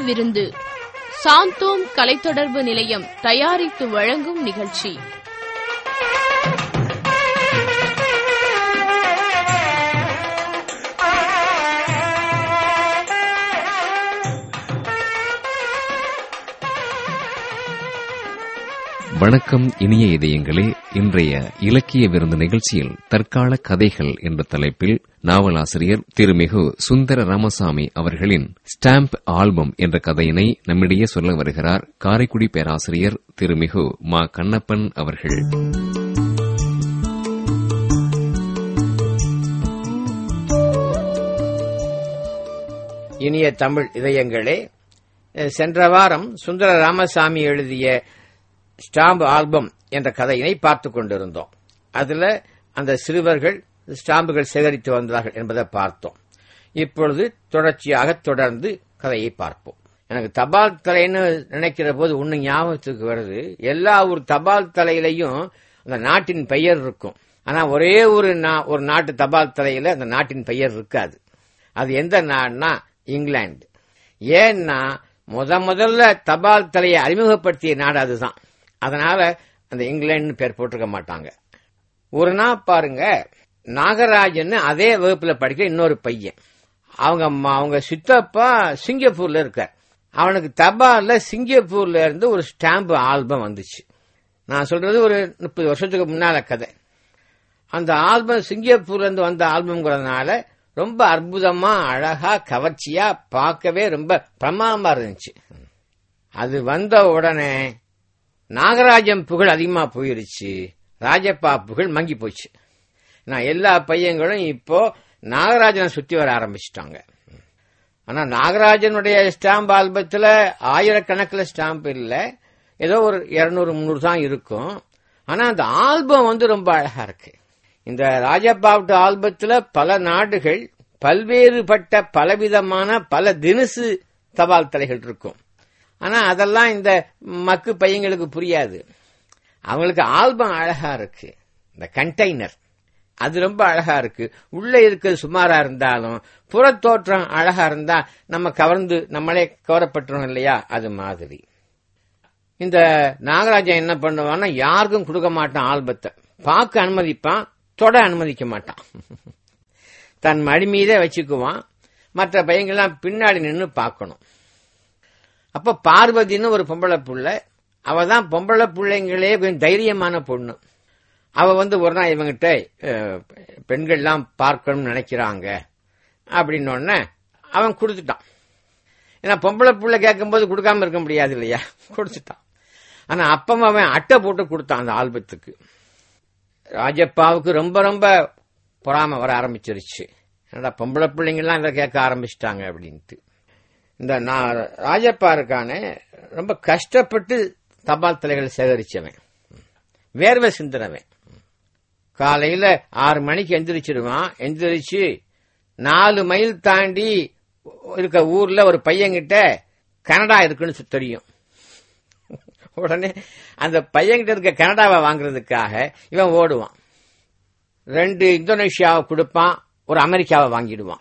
விருந்து சாந்தோம் கலைத்தொடர்பு நிலையம் தயாரித்து வழங்கும் நிகழ்ச்சி வணக்கம் இனிய இதயங்களே இன்றைய இலக்கிய விருந்து நிகழ்ச்சியில் தற்கால கதைகள் என்ற தலைப்பில் நாவலாசிரியர் திருமிகு சுந்தர ராமசாமி அவர்களின் ஸ்டாம்ப் ஆல்பம் என்ற கதையினை நம்மிடையே சொல்ல வருகிறார் காரைக்குடி பேராசிரியர் திருமிகு மா கண்ணப்பன் அவர்கள் இனிய தமிழ் இதயங்களே அஹ், சென்ற வாரம் சுந்தர ராமசாமி எழுதிய ஸ்டாம்ப் ஆல்பம் என்ற கதையினை பார்த்துக் கொண்டிருந்தோம் அதுல அந்த சிறுவர்கள் ஸ்டாம்புகள் சேகரித்து வந்தார்கள் என்பதை பார்த்தோம் இப்பொழுது தொடர்ச்சியாக தொடர்ந்து கதையை பார்ப்போம் எனக்கு தபால் தலைன்னு நினைக்கிற போது ஒண்ணு ஞாபகத்துக்கு வருது எல்லா ஒரு தபால் தலையிலையும் அந்த நாட்டின் பெயர் இருக்கும் ஆனா ஒரே ஒரு நா- ஒரு நாட்டு தபால் தலையில அந்த நாட்டின் பெயர் இருக்காது அது எந்த நாடுனா இங்கிலாந்து ஏன்னா முத முதல்ல தபால் தலையை அறிமுகப்படுத்திய நாடு அதுதான் அதனால அந்த இங்கிலாந்து பேர் போட்டிருக்க மாட்டாங்க ஒரு நாள் பாருங்க நாகராஜன் அதே வகுப்புல படிக்கிற இன்னொரு பையன் அவங்க அம்மா- அவங்க சித்தப்பா சிங்கப்பூர்ல இருக்கார் அவனுக்கு தபால்ல சிங்கப்பூர்ல இருந்து ஒரு ஸ்டாம்ப் ஆல்பம் வந்துச்சு நான் சொல்றது ஒரு முப்பது வருஷத்துக்கு முன்னால கதை அந்த ஆல்பம் சிங்கப்பூர்ல இருந்து வந்த ஆல்பம்ங்கிறதுனால ரொம்ப அற்புதமா அழகா கவர்ச்சியா பார்க்கவே ரொம்ப பிரமாதமா இருந்துச்சு அது வந்த உடனே நாகராஜன் புகழ் அதிகமா போயிருச்சு ராஜப்பா புகழ் மங்கி போச்சு நான் எல்லா பையங்களும் இப்போ நாகராஜனை சுத்தி வர ஆரம்பிச்சிட்டாங்க ஆனா நாகராஜனுடைய ஸ்டாம்ப் ஆல்பத்துல ஆயிரக்கணக்கில் ஸ்டாம்ப் இல்ல ஏதோ ஒரு இருநூறு முந்நூறு தான் இருக்கும் ஆனா அந்த ஆல்பம் வந்து ரொம்ப அழகா இருக்கு இந்த ராஜபாப்டு ஆல்பத்துல பல நாடுகள் பல்வேறுபட்ட பலவிதமான பல தினுசு தபால் தலைகள் இருக்கும் ஆனா அதெல்லாம் இந்த மக்கு பையங்களுக்கு புரியாது அவங்களுக்கு ஆல்பம் அழகா இருக்கு இந்த கண்டெய்னர் அது ரொம்ப அழகா இருக்கு உள்ள இருக்கிறது சுமாரா இருந்தாலும் புறத்தோற்றம் அழகா இருந்தா நம்ம கவர்ந்து நம்மளே கவரப்பட்டுறோம் இல்லையா அது மாதிரி இந்த நாகராஜன் என்ன பண்ணுவான்னா யாருக்கும் கொடுக்க மாட்டான் ஆல்பத்தை பார்க்க அனுமதிப்பான் தொட அனுமதிக்க மாட்டான் தன் மடி மீதே வச்சுக்குவான் மற்ற பையங்கள்லாம் பின்னாடி நின்று பார்க்கணும் அப்ப பார்வதின்னு ஒரு பொம்பளை புள்ள அவ தான் பொம்பளை பிள்ளைங்களே கொஞ்சம் தைரியமான பொண்ணு அவ வந்து ஒரு நாள் இவங்கிட்ட அஹ், பெண்கள்லாம் பார்க்கணும்னு நினைக்கிறாங்க அப்படின்னு உடனே அவன் கொடுத்துட்டான் ஏன்னா பொம்பளை புள்ள கேட்கும்போது கொடுக்காம இருக்க முடியாது இல்லையா கொடுத்துட்டான் ஆனா அப்பவும் அவன் அட்டை போட்டு கொடுத்தான் அந்த ஆல்பத்துக்கு ராஜப்பாவுக்கு ரொம்ப ரொம்ப பொறாம வர ஆரம்பிச்சிருச்சு என்னடா பொம்பளை பிள்ளைங்கெல்லாம் இதை கேட்க ஆரம்பிச்சிட்டாங்க அப்படின்ட்டு இந்த நான் ராஜப்பா இருக்கானே ரொம்ப கஷ்டப்பட்டு தபால் தலைகள் சேகரிச்சவன் வேர்வை சிந்துனவன் காலையில ஆறு மணிக்கு எந்திரிச்சிடுவான் எந்திரிச்சு நாலு மைல் தாண்டி இருக்க ஊர்ல ஒரு பையன்கிட்ட கனடா இருக்குன்னு தெரியும் உடனே அந்த பையன்கிட்ட இருக்க கனடாவை வாங்குறதுக்காக இவன் ஓடுவான் ரெண்டு இந்தோனேஷியாவை கொடுப்பான் ஒரு அமெரிக்காவை வாங்கிடுவான்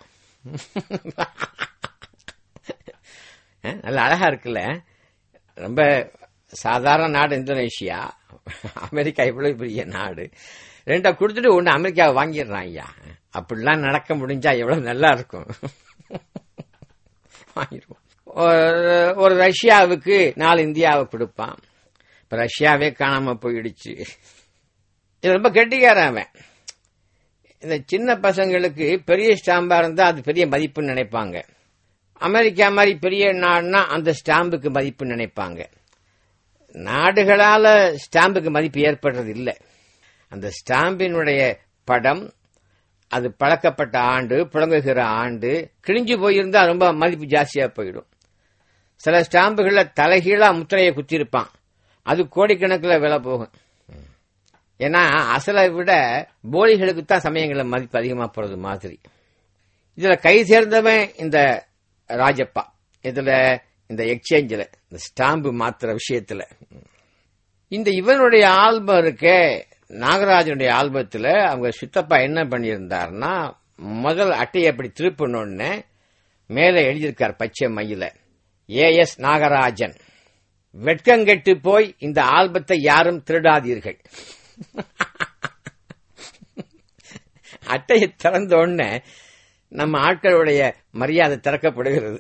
அஹ், நல்ல அழகா இருக்குல்ல ரொம்ப சாதாரண நாடு இந்தோனேஷியா அமெரிக்கா இவ்வளவு பெரிய நாடு ரெண்டை கொடுத்துட்டு ஒன்னு அமெரிக்காவை வாங்கிடுறான் ஐயா அப்படிலாம் நடக்க முடிஞ்சா எவ்வளவு நல்லா இருக்கும் வாங்கிடுவோம் ஒரு- ஒரு ரஷ்யாவுக்கு நாலு இந்தியாவை கொடுப்பான் இப்ப ரஷ்யாவே காணாம போயிடுச்சு இது ரொம்ப கெட்டிக்காரன் அவன் இந்த சின்ன பசங்களுக்கு பெரிய ஸ்டாம்பா இருந்தா அது பெரிய மதிப்புன்னு நினைப்பாங்க அமெரிக்கா மாதிரி பெரிய நாடுனா அந்த ஸ்டாம்புக்கு மதிப்பு நினைப்பாங்க நாடுகளால ஸ்டாம்புக்கு மதிப்பு ஏற்படுறது இல்லை அந்த ஸ்டாம்பினுடைய படம் அது பழக்கப்பட்ட ஆண்டு புழங்குகிற ஆண்டு கிழிஞ்சு போயிருந்தா ரொம்ப மதிப்பு ஜாஸ்தியா போயிடும் சில ஸ்டாம்புகள்ல தலைகீழா முத்திரையை குத்திருப்பான் அது கோடிக்கணக்கில் விலை போகும் ஏன்னா அசலை விட போலிகளுக்கு தான் சமயங்களில் மதிப்பு அதிகமா போறது மாதிரி இதுல கை சேர்ந்தவன் இந்த ராஜப்பா இதுல இந்த எக்ஸ்சேஞ்சில் இந்த ஸ்டாம்பு மாத்துற விஷயத்துல இந்த இவனுடைய ஆல்பம் இருக்கே நாகராஜனுடைய ஆல்பத்துல அவங்க சித்தப்பா என்ன பண்ணியிருந்தாருன்னா முதல் அட்டையை அப்படி திருப்பினோடனே மேலே எழுதியிருக்கார் பச்சை மையில ஏ எஸ் நாகராஜன் வெட்கங்கெட்டு போய் இந்த ஆல்பத்தை யாரும் திருடாதீர்கள் அட்டையை திறந்த உடனே நம்ம ஆட்களுடைய மரியாதை திறக்கப்படுகிறது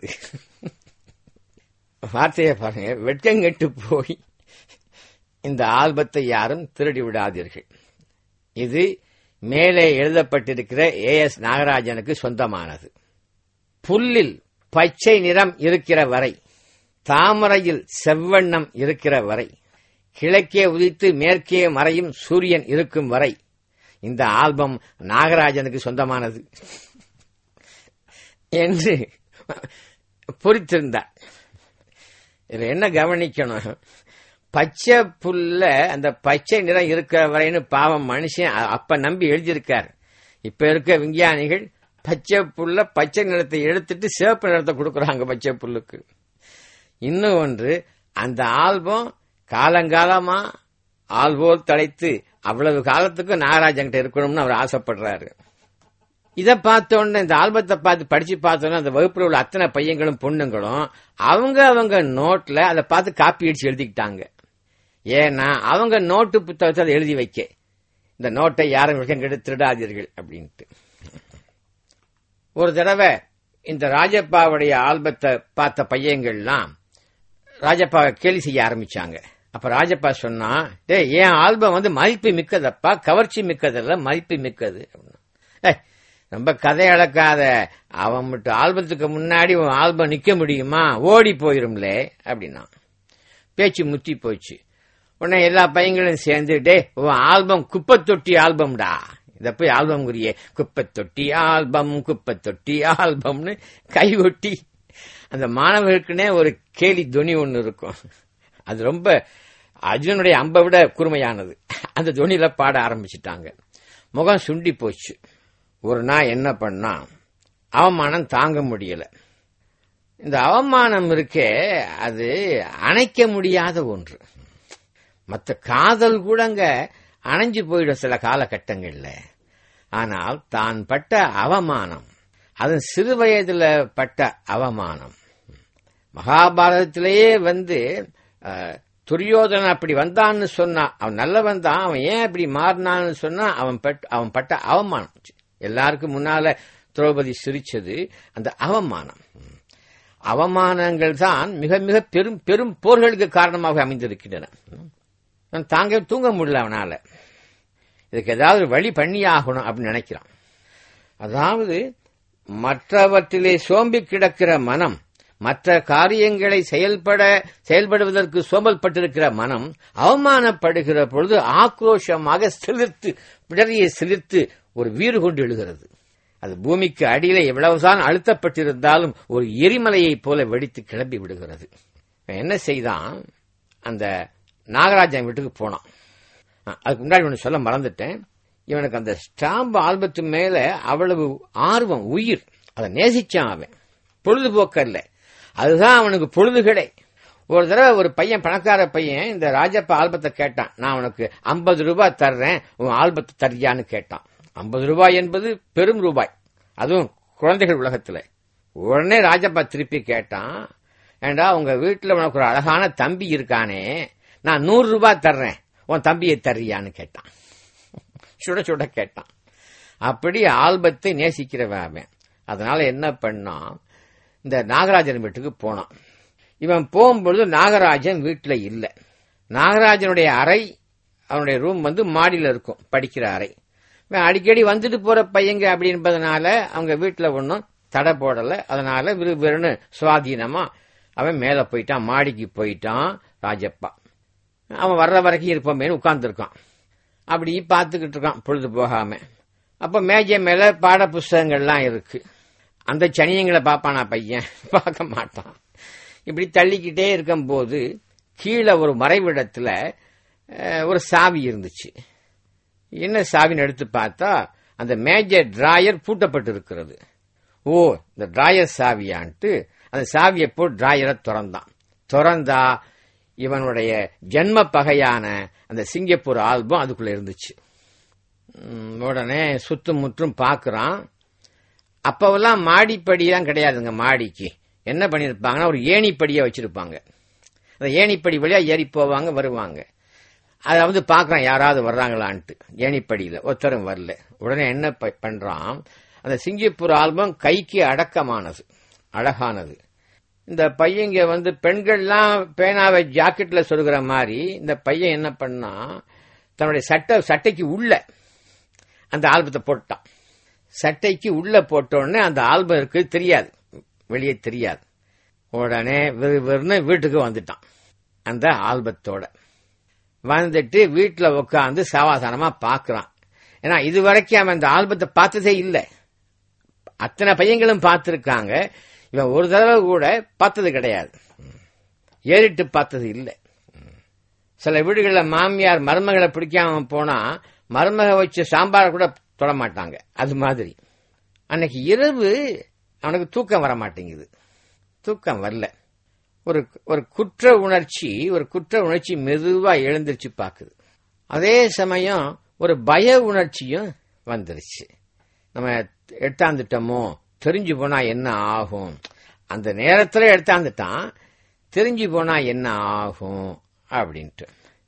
வார்த்தையை பாருங்க வெட்கங்கெட்டு போய் இந்த ஆல்பத்தை யாரும் திருடி விடாதீர்கள் இது மேலே எழுதப்பட்டிருக்கிற ஏ எஸ் நாகராஜனுக்கு சொந்தமானது புல்லில் பச்சை நிறம் இருக்கிற வரை தாமரையில் செவ்வண்ணம் இருக்கிற வரை கிழக்கே உதித்து மேற்கே மறையும் சூரியன் இருக்கும் வரை இந்த ஆல்பம் நாகராஜனுக்கு சொந்தமானது என்று பொறித்திருந்தார் இதுல என்ன கவனிக்கணும் பச்சை புல்ல அந்த பச்சை நிறம் இருக்கிற வரைன்னு பாவம் மனுஷன் அ- அப்ப நம்பி எழுதியிருக்கார் இப்ப இருக்க விஞ்ஞானிகள் பச்சை புல்ல பச்சை நிறத்தை எடுத்துட்டு சிவப்பு நிறத்தை கொடுக்கறாங்க பச்சை புல்லுக்கு இன்னும் ஒன்று அந்த ஆல்பம் காலங்காலமா ஆல்போல் தலைத்து அவ்வளவு காலத்துக்கு நாகராஜன்கிட்ட இருக்கணும்னு அவர் ஆசைப்படுறாரு இதை பார்த்த உடனே இந்த ஆல்பத்தை பார்த்து படிச்சு பார்த்தோன்னே அந்த வகுப்புல உள்ள அத்தனை பையங்களும் பொண்ணுங்களும் அவங்க அவங்க நோட்ல அதை பார்த்து காப்பி அடிச்சு எழுதிக்கிட்டாங்க ஏன்னா அவங்க நோட்டு புத்தகத்தை அதை எழுதி வைக்க இந்த நோட்டை யாரும் விஷயம் திருடாதீர்கள் அப்படின்ட்டு ஒரு தடவை இந்த ராஜப்பாவுடைய ஆல்பத்தை பார்த்த பையங்கள்லாம் ராஜப்பாவை கேலி செய்ய ஆரம்பிச்சாங்க அப்ப ராஜப்பா சொன்னா டேய் என் ஆல்பம் வந்து மதிப்பு மிக்கதப்பா கவர்ச்சி மிக்கதல்ல மதிப்பு மிக்கது அப்படின்னா. ஏய் ரொம்ப கதை அளக்காத அவன் மட்டும் ஆல்பத்துக்கு முன்னாடி உன் ஆல்பம் நிக்க முடியுமா ஓடி போயிரும்லே அப்படின்னா பேச்சு முத்தி போச்சு உடனே எல்லா பையங்களும் சேர்ந்து டே உன் ஆல்பம் குப்பை தொட்டி ஆல்பம்டா இத போய் ஆல்பம் குறியே குப்பை தொட்டி ஆல்பம் குப்பை தொட்டி ஆல்பம்னு கை ஒட்டி அந்த மாணவர்களுக்குன்னே ஒரு கேலி துணி ஒன்று இருக்கும் அது ரொம்ப அர்ஜுனுடைய அம்பை விட கூர்மையானது அந்த துணியில பாட ஆரம்பிச்சிட்டாங்க முகம் சுண்டி போச்சு ஒரு நாள் என்ன பண்ணா அவமானம் தாங்க முடியல இந்த அவமானம் இருக்கே அது அணைக்க முடியாத ஒன்று மற்ற காதல் கூடங்க அணைஞ்சு போயிடும் சில காலகட்டங்கள்ல ஆனால் தான் பட்ட அவமானம் அது சிறு வயதுல பட்ட அவமானம் மகாபாரதத்திலேயே வந்து அஹ், துரியோதனன் அப்படி வந்தான்னு சொன்னா அவன் நல்லவன் தான் அவன் ஏன் அப்படி மாறினான்னு சொன்னா அவன் பட்- அவன் பட்ட அவமானம் எல்லாருக்கும் முன்னால திரௌபதி சிரிச்சது அந்த அவமானம் அவமானங்கள் தான் மிக மிக பெரும் பெரும் போர்களுக்கு காரணமாக அமைந்திருக்கின்றன அவன் தாங்க தூங்க முடியல அவனால இதுக்கு ஏதாவது வழி பண்ணி ஆகணும் அப்படின்னு நினைக்கிறான் அதாவது மற்றவற்றிலே சோம்பி கிடக்கிற மனம் மற்ற காரியங்களை செயல்பட செயல்படுவதற்கு சோம்பல்பட்டிருக்கிற மனம் அவமானப்படுகிற பொழுது ஆக்ரோஷமாக சிலிர்த்து பிடரியை சிலிர்த்து ஒரு வீறு கொண்டு எழுகிறது அது பூமிக்கு அடியில எவ்வளவுதான் அழுத்தப்பட்டிருந்தாலும் ஒரு எரிமலையைப் போல வெடித்து கிளம்பி விடுகிறது இவன் என்ன செய்தான் அந்த நாகராஜன் வீட்டுக்கு போனான் அஹ், அதுக்கு முன்னாடி ஒன்று சொல்ல மறந்துட்டேன் இவனுக்கு அந்த ஸ்டாம்ப் ஆல்பத்து மேல அவ்வளவு ஆர்வம் உயிர் அதை நேசிச்சான் அவன் பொழுதுபோக்கல்ல அதுதான் அவனுக்கு பொழுதுகளே ஒரு தடவை ஒரு பையன் பணக்கார பையன் இந்த ராஜப்பா ஆல்பத்தை கேட்டான் நான் உனக்கு ஐம்பது ரூபாய் தர்றேன் உன் ஆல்பத்தை தர்றியான்னு கேட்டான் ஐம்பது ரூபாய் என்பது பெரும் ரூபாய் அதுவும் குழந்தைகள் உலகத்துல உடனே ராஜப்பா திருப்பி கேட்டான் ஏண்டா உங்க வீட்டுல உனக்கு ஒரு அழகான தம்பி இருக்கானே நான் நூறு ரூபாய் தர்றேன் உன் தம்பியை தர்றியான்னு கேட்டான் சுட சுட கேட்டான் அப்படி ஆல்பத்தை நேசிக்கிறவன் அவன் அதனால என்ன பண்ணான் இந்த நாகராஜன் வீட்டுக்கு போனான் இவன் போகும்பொழுது நாகராஜன் வீட்டுல இல்ல நாகராஜனுடைய அறை அவனுடைய ரூம் வந்து மாடியில இருக்கும் படிக்கிற அறை இவன் அடிக்கடி வந்துட்டு போற பையங்க அப்படின்பதனால அவங்க வீட்டுல ஒன்றும் தடை போடல அதனால விறுவிறுன்னு சுவாதீனமா அவன் மேல போயிட்டான் மாடிக்கு போயிட்டான் ராஜப்பா அவன் வர்ற வரைக்கும் இருப்போமேனு உட்கார்ந்துருக்கான் அப்படி பார்த்துக்கிட்டு இருக்கான் பொழுது போகாம அப்ப மேஜை மேல பாட புஸ்தகங்கள்லாம் இருக்கு அந்த சனியங்களை பார்ப்பானா பையன் பார்க்க மாட்டான் இப்படி தள்ளிக்கிட்டே இருக்கும்போது கீழே ஒரு மறைவிடத்துல அஹ், ஒரு சாவி இருந்துச்சு என்ன சாவின்னு எடுத்து பார்த்தா அந்த மேஜர் டிராயர் பூட்டப்பட்டு இருக்கிறது ஓ இந்த டிராயர் சாவியான்ட்டு அந்த சாவியை போட்டு டிராயரை திறந்தான் திறந்தா இவனுடைய ஜென்ம பகையான அந்த சிங்கப்பூர் ஆல்பம் அதுக்குள்ள இருந்துச்சு ம், உடனே சுற்றும் முற்றும் பார்க்கறான் அப்பவெல்லாம் மாடிப்படியெல்லாம் கிடையாதுங்க மாடிக்கு என்ன பண்ணியிருப்பாங்கன்னா ஒரு ஏணிப்படியை வச்சிருப்பாங்க அந்த ஏணிப்படி வழியா ஏறி போவாங்க வருவாங்க அதை வந்து பார்க்கறான் யாராவது வர்றாங்களான்ட்டு ஏணிப்படியில ஒருத்தரும் வரல உடனே என்ன ப- பண்றான் அந்த சிங்கப்பூர் ஆல்பம் கைக்கு அடக்கமானது அழகானது இந்த பையங்க வந்து பெண்கள்லாம் பேனாவை ஜாக்கெட்ல சொருகிற மாதிரி இந்த பையன் என்ன பண்ணா தன்னுடைய சட்டை சட்டைக்கு உள்ள அந்த ஆல்பத்தை போட்டான் சட்டைக்கு உள்ள போட்ட உடனே அந்த ஆல்பம் இருக்கு தெரியாது வெளியே தெரியாது உடனே விறு விறுன்னு வீட்டுக்கு வந்துட்டான் அந்த ஆல்பத்தோட வந்துட்டு வீட்டுல உட்காந்து சவாசானமா பாக்குறான் ஏன்னா இது வரைக்கும் அவன் அந்த ஆல்பத்தை பார்த்ததே இல்லை அத்தனை பையங்களும் பார்த்திருக்காங்க இவன் ஒரு தடவை கூட பார்த்தது கிடையாது ஏறிட்டு பார்த்தது இல்லை சில வீடுகளில் மாமியார் மருமகளை பிடிக்காம போனா மருமக வச்சு சாம்பாரை கூட தொட மாட்டாங்க அது மாதிரி அன்னைக்கு இரவு அவனுக்கு தூக்கம் வர மாட்டேங்குது தூக்கம் வரல ஒரு ஒரு குற்ற உணர்ச்சி ஒரு குற்ற உணர்ச்சி மெதுவா எழுந்திருச்சு பாக்குது அதே சமயம் ஒரு பய உணர்ச்சியும் வந்துருச்சு நம்ம எடுத்தாந்துட்டோமோ தெரிஞ்சு போனா என்ன ஆகும் அந்த நேரத்துல எடுத்தாந்துட்டான் தெரிஞ்சு போனா என்ன ஆகும் அப்படின்ட்டு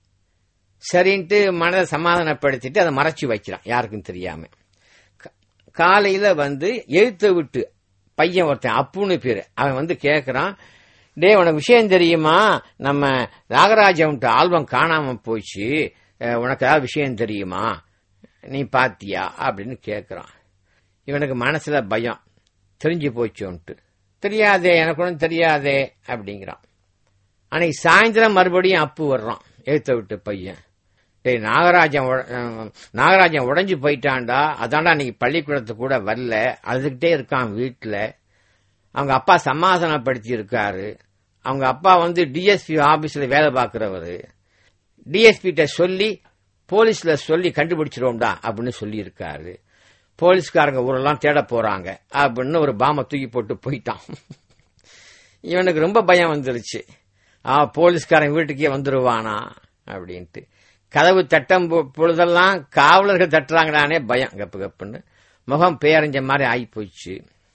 சரின்ட்டு மனதை சமாதானப்படுத்திட்டு அதை மறைச்சு வைக்கிறான் யாருக்கும் தெரியாம கா- காலையில வந்து எழுத்த விட்டு பையன் ஒருத்தன் அப்புன்னு பேரு அவன் வந்து கேக்குறான் டே உனக்கு விஷயம் தெரியுமா நம்ம நாகராஜன் ஆல்பம் காணாம போச்சு அஹ், உனக்கு ஏதாவது விஷயம் தெரியுமா நீ பாத்தியா அப்படின்னு கேக்குறான் இவனுக்கு மனசுல பயம் தெரிஞ்சு போச்சோன்ட்டு தெரியாதே எனக்கு ஒன்றும் தெரியாதே அப்படிங்கிறான் அன்னைக்கு சாயந்தரம் மறுபடியும் அப்பு வர்றான் எழுத்த விட்டு பையன் டேய் நாகராஜன் உட- அஹ், நாகராஜன் உடைஞ்சு போயிட்டான்டா அதான்டா அன்னைக்கு பள்ளிக்கூடத்துக்கு கூட வரல அழுதுகிட்டே இருக்கான் வீட்டுல அவங்க அப்பா சமாதானப்படுத்தி இருக்காரு அவங்க அப்பா வந்து டிஎஸ்பி ஆபீஸ்ல வேலை பார்க்கிறவரு டிஎஸ்பி கிட்ட சொல்லி போலீஸ்ல சொல்லி கண்டுபிடிச்சிருவோம்டா அப்படின்னு சொல்லி இருக்காரு போலீஸ்காரங்க ஊரெல்லாம் தேட போறாங்க அப்படின்னு ஒரு பாம தூக்கி போட்டு போயிட்டான் இவனுக்கு ரொம்ப பயம் வந்துருச்சு ஆ போலீஸ்காரன் வீட்டுக்கே வந்துருவானா அப்படின்ட்டு கதவு தட்டம் பொ- பொழுதெல்லாம் காவலர்கள் தட்டுறாங்களானே பயம் கப்பு கப்புன்னு முகம் பேரஞ்ச மாதிரி ஆகி போச்சு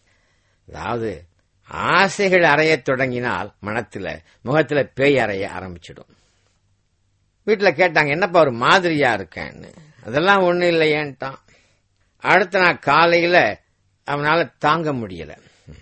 அதாவது ஆசைகள் அறையத் தொடங்கினால் மனத்துல முகத்துல பேய் அறைய ஆரம்பிச்சிடும் வீட்டுல கேட்டாங்க என்னப்பா ஒரு மாதிரியா இருக்கேன்னு அதெல்லாம் ஒண்ணு இல்லையேன்ட்டான் அடுத்த நாள் காலையில அவனால தாங்க முடியல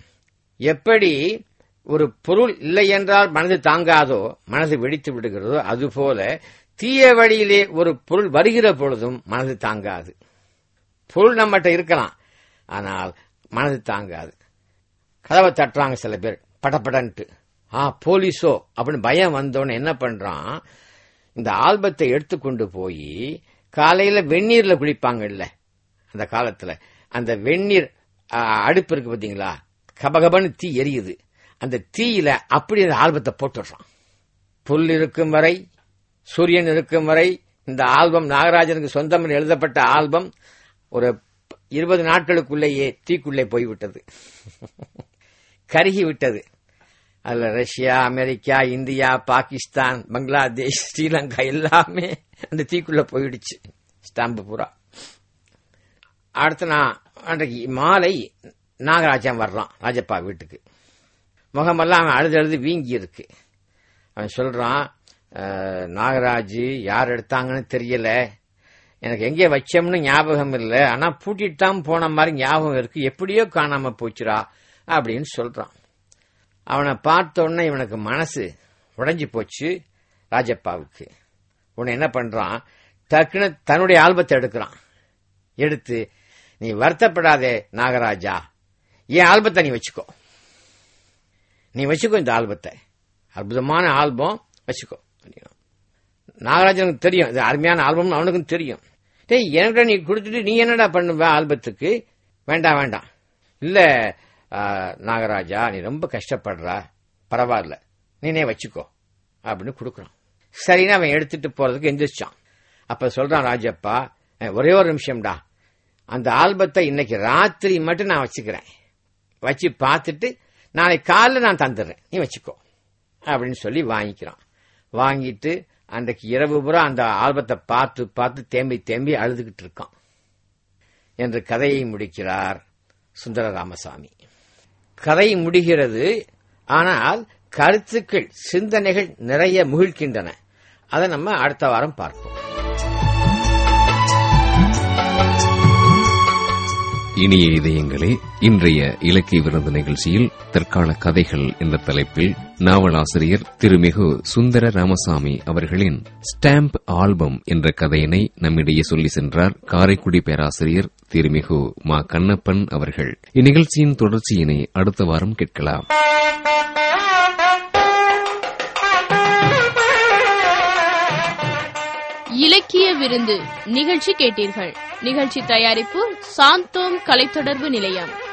எப்படி ஒரு பொருள் இல்லை என்றால் மனது தாங்காதோ மனது வெடித்து விடுகிறதோ அதுபோல தீய வழியிலே ஒரு பொருள் வருகிற பொழுதும் மனது தாங்காது பொருள் நம்மகிட்ட இருக்கலாம் ஆனால் மனது தாங்காது கதவை தட்டுறாங்க சில பேர் படபடன்ட்டு ஆ போலீஸோ அப்படின்னு பயம் வந்தோன்னு என்ன பண்றான் இந்த ஆல்பத்தை எடுத்துக்கொண்டு போய் காலையில வெந்நீர்ல குளிப்பாங்க இல்ல அந்த காலத்துல அந்த வெந்நீர் ஆ, அடுப்பு இருக்கு பாத்தீங்களா கபகபன்னு தீ எரியுது அந்த தீயில அப்படி அந்த ஆல்பத்தை போட்டுடுறான் புல் இருக்கும் வரை சூரியன் இருக்கும் வரை இந்த ஆல்பம் நாகராஜனுக்கு சொந்தம் எழுதப்பட்ட ஆல்பம் ஒரு இருபது நாட்களுக்குள்ளேயே தீக்குள்ளே போய்விட்டது கருகி விட்டது அதுல Russia America India Pakistan Bangladesh Sri Lanka எல்லாமே அந்த தீக்குள்ள போயிடுச்சு ஸ்டாம்பு பூரா அடுத்த நான் அன்றைக்கு மாலை நாகராஜன் வர்றான் ராஜப்பா வீட்டுக்கு முகமெல்லாம் அவன் அழுது அழுது வீங்கி இருக்கு அவன் சொல்றான் "அஹ், நாகராஜ் யார் எடுத்தாங்கன்னு தெரியல எனக்கு எங்கே வச்சோம்னு ஞாபகம் இல்லை ஆனா பூட்டிட்டு தான் போன மாதிரி ஞாபகம் இருக்கு எப்படியோ காணாம போச்சுடா அப்படின்னு சொல்றான் அவனை பார்த்த உடனே இவனுக்கு மனசு உடைஞ்சு போச்சு ராஜப்பாவுக்கு உன்னை என்ன பண்றான் டக்குன்னு தன்னுடைய ஆல்பத்தை எடுக்கிறான் எடுத்து நீ வருத்தப்படாதே நாகராஜா என் ஆல்பத்தை நீ வச்சுக்கோ நீ வச்சுக்கோ இந்த ஆல்பத்தை அற்புதமான ஆல்பம் வச்சுக்கோ அப்படிங்கிறான். நாகராஜனுக்கு தெரியும் இது அருமையான ஆல்பம் அவனுக்கும் தெரியும் டேய் என்கிட்ட நீ கொடுத்துட்டு நீ என்னடா பண்ணுவ ஆல்பத்துக்கு வேண்டாம் வேண்டாம் இல்ல ஆ, நாகராஜா நீ ரொம்ப கஷ்டப்படுற பரவாயில்ல நீனே வச்சுக்கோ அப்படின்னு கொடுக்குறான் சரின்னு அவன் எடுத்துட்டு போறதுக்கு எந்திரிச்சான் அப்ப சொல்றான் ராஜப்பா "அஹ், ஒரே ஒரு நிமிஷம்டா அந்த ஆல்பத்தை இன்னைக்கு ராத்திரி மட்டும் நான் வச்சுக்கிறேன் வச்சு பார்த்துட்டு நாளைக்கு காலைல நான் தந்துடுறேன் நீ வச்சுக்கோ அப்படின்னு சொல்லி வாங்கிக்கிறான் வாங்கிட்டு அன்றைக்கு இரவு பூரா அந்த ஆல்பத்தை பார்த்து பார்த்து தேம்பி தேம்பி அழுதுகிட்டு இருக்கான் என்று கதையை முடிக்கிறார் சுந்தர ராமசாமி கதை முடிகிறது ஆனால் கருத்துக்கள் சிந்தனைகள் நிறைய முகிழ்க்கின்றன அதை நம்ம அடுத்த வாரம் பார்ப்போம் இனிய இதயங்களே இன்றைய இலக்கிய விருது நிகழ்ச்சியில் தற்கால கதைகள் என்ற தலைப்பில் நாவலாசிரியர் திருமிகு சுந்தர ராமசாமி அவர்களின் ஸ்டாம்ப் ஆல்பம் என்ற கதையினை நம்மிடையே சொல்லி சென்றார் காரைக்குடி பேராசிரியர் திருமிகு மா கண்ணப்பன் அவர்கள் இந்நிகழ்ச்சியின் தொடர்ச்சியினை அடுத்த வாரம் கேட்கலாம் இலக்கிய விருந்து நிகழ்ச்சி கேட்டீர்கள் நிகழ்ச்சி தயாரிப்பு சாந்தோம் கலைத்தொடர்பு நிலையம்